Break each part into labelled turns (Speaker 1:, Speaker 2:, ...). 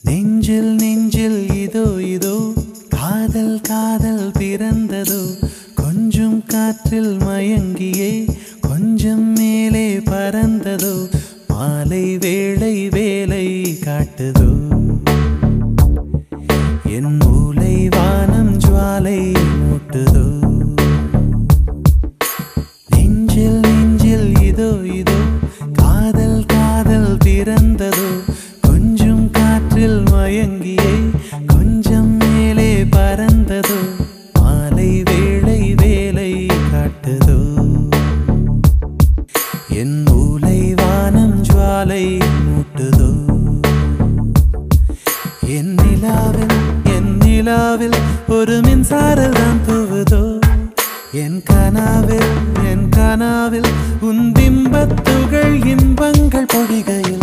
Speaker 1: நெஞ்சில் நெஞ்சில் இதோ இதோ காதல் காதல் பிறந்ததோ கொஞ்சம் காற்றில் மயங்கியே கொஞ்சம் மேலே பறந்ததோ மாலை வேளை வேலை காட்டுதோ என் மூளை வானம் ஜுவாலை மூட்டுதோ நெஞ்சில் நெஞ்சில் இதோ இதோ காதல் காதல் பிறந்ததோ கொஞ்சம் காற்றில் மயங்கியே கொஞ்சம் மேலே பறந்ததோ மாலை வேளை வேலை காட்டுதோ என் மூளை வானம் ஜுவாலை மூட்டுதோ என் நிலாவில் என் நிலாவில் ஒரு மின்சாரம் தான் தூவுதோ என் கனாவில் என் கனாவில் உன் பிம்பத்துகள் இன்பங்கள் பொழிகையில்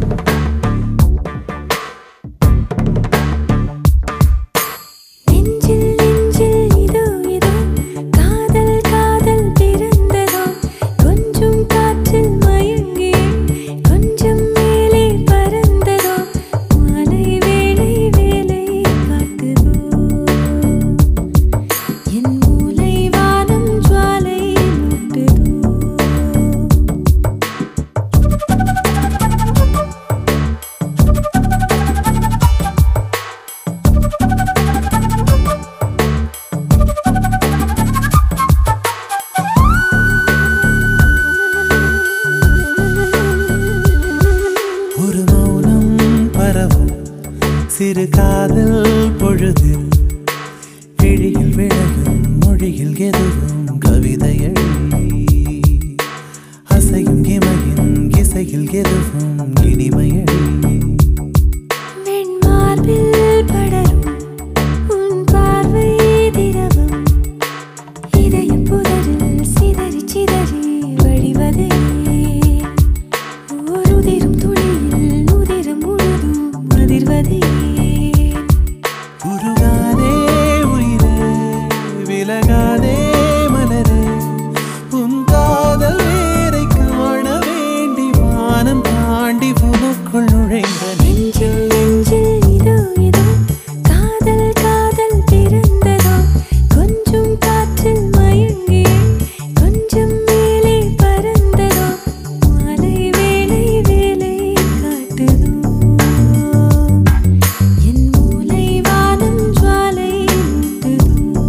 Speaker 2: நெஞ்சில் நெஞ்சில் இதோ இதோ காதல் காதல் பிறந்ததோ கொஞ்சம் காற்றில் மயங்கி கொஞ்சம் மேலே பறந்ததோ மாலை வேளை வேலை காட்டுதோ என் மூளை வானம் ஜுவாலை மூட்டுதோ
Speaker 1: ஒரு மௌனம் பரவும் சிறு காதல் பொழுதில் விழியில் விழகும் மொழியில் எதுவும் கவிதையள் அசையும் இமையின் இசையில் எதுவும் இனிமையள்
Speaker 2: வெண்மார்பில் படரும் உன் பார்வை திரவம் இதயம் புதரில் சிதறி சிதறி வழிவதே ஓர் உதிரும் துளியில் உதிரம் முழுதும் அதிர்வதே
Speaker 1: உருகாதே உயிரே விலகாதே மலரே உன் காதல் வேரை காண வேண்டி வானம் தாண்டி உனக்குள் நுழைந்த
Speaker 2: நெஞ்சில் நெஞ்சில் இதோ இதோ காதல் காதல் பிறந்ததோ கொஞ்சம் காற்றில் மயங்கி கொஞ்சம் மேலே பறந்ததோ மாலை வேளை வேலை காட்டுதோ என் மூளை வானம் ஜுவாலை மூட்டுதோ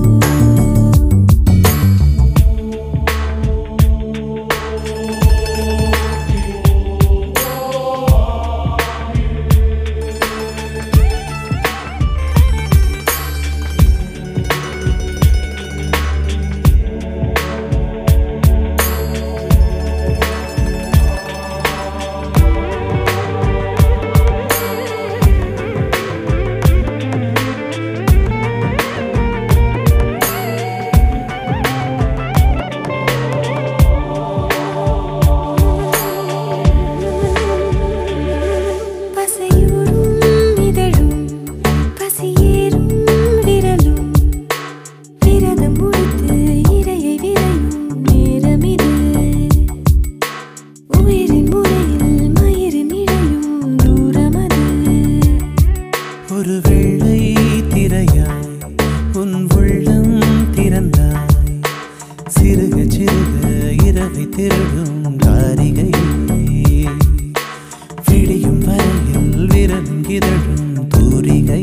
Speaker 2: பசையூரும் இதழும் பசியேறும் விரலும் விரதம் முடித்து இரையை விரையும் நேரமிது உயிரின் முறையில் மயிரின் இழையும் தூரமது
Speaker 1: ஒரு வெள்ளை திரையாய் உன் உள்ளம் திறந்தாய் சிறுக சிறுக இரவை திருடும் காரிகை விடியும் வரையில் விரலும் இதழும் தூரிகை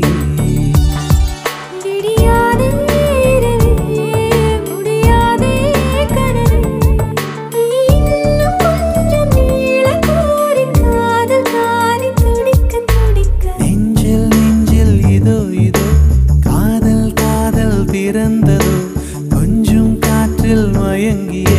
Speaker 2: விடியாதே இரவே முடியாதே கனவே நீ இன்னும் கொஞ்சம் நீளக் கோரி காதல் காரி துடிக்க துடிக்க
Speaker 1: நெஞ்சில் நெஞ்சில் இதோ இதோ காதல் காதல் பிறந்ததோ கொஞ்சம் காற்றில் மயங்கிய